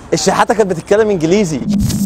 الشحاته كانت بتتكلم انجليزي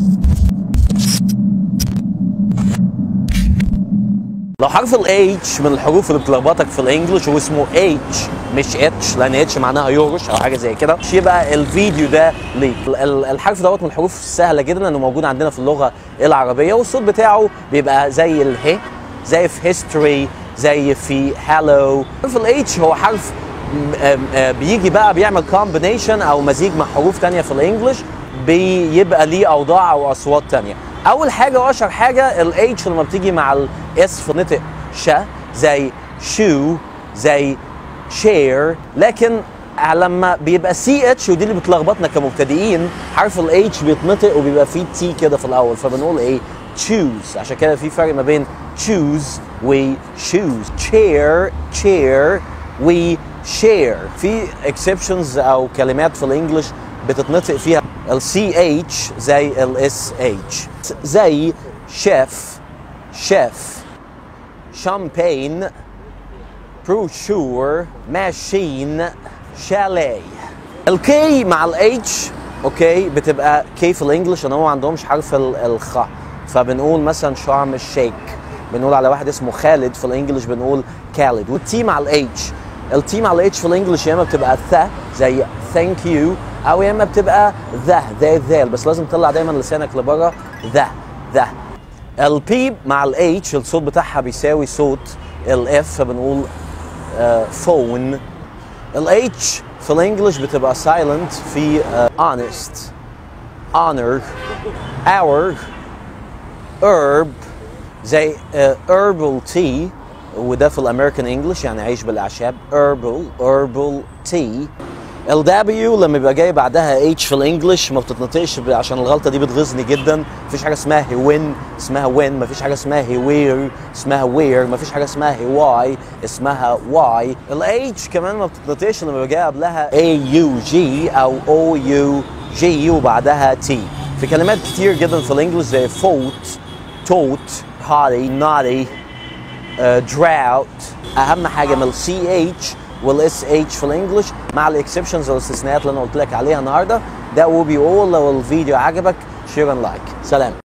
لو حرف ال H من الحروف اللي بتلخبطك في الانجليش هو اسمه H مش H لان H معناها يهرش او حاجه زي كده مش يبقى الفيديو ده ليك ال- ال- الحرف دوت من الحروف السهله جدا لانه موجود عندنا في اللغه العربيه والصوت بتاعه بيبقى زي اله زي في history زي في hello حرف ال H هو حرف م- آم- آه بيجي بقى بيعمل كومبينيشن او مزيج مع حروف تانية في الانجليش بيبقى ليه اوضاع او اصوات تانية اول حاجه واشهر حاجه الاتش لما بتيجي مع الاس في نطق ش زي شو زي شير لكن لما بيبقى سي اتش ودي اللي بتلخبطنا كمبتدئين حرف الاتش بيتنطق وبيبقى فيه تي كده في الاول فبنقول ايه choose عشان كده في فرق ما بين choose و choose chair chair و share في exceptions او كلمات في الانجليش بتتنطق فيها ال CH زي ال SH زي شيف شيف شامبين بروشور ماشين شاليه الكي مع الاتش اوكي بتبقى كي في الانجليش ان هو ما عندهمش حرف ال- الخ فبنقول مثلا شارم الشيك بنقول على واحد اسمه خالد في الانجليش بنقول خالد والتي مع الاتش التي مع الاتش في الانجليش يا اما بتبقى ث زي ثانك يو او يا اما بتبقى ذا ذا ذال بس لازم تطلع دايما لسانك لبره ذا ذا البي مع الاتش الصوت بتاعها بيساوي صوت الاف فبنقول فون الاتش في الانجليش بتبقى silent في uh, honest honor hour herb زي uh, herbal tea وده في الامريكان انجلش يعني عيش بالاعشاب herbal herbal tea ال W لما بيبقى جاي بعدها H في الانجليش ما بتتنطقش ب- عشان الغلطه دي بتغيظني جدا مفيش حاجه اسمها هوين اسمها وين مفيش حاجه اسمها هوير اسمها وير مفيش حاجه اسمها هواي اسمها واي ال H كمان ما بتتنطقش لما بيبقى جاي قبلها A U G او O U G وبعدها T في كلمات كتير جدا في الانجليش زي فوت توت هاري ناري دراوت اهم حاجه من السي اتش والاس اتش في الانجليش مع الاكسبشنز والاستثناءات اللي انا قلت لك عليها النهارده ده وبيقول لو الفيديو عجبك شير اند لايك سلام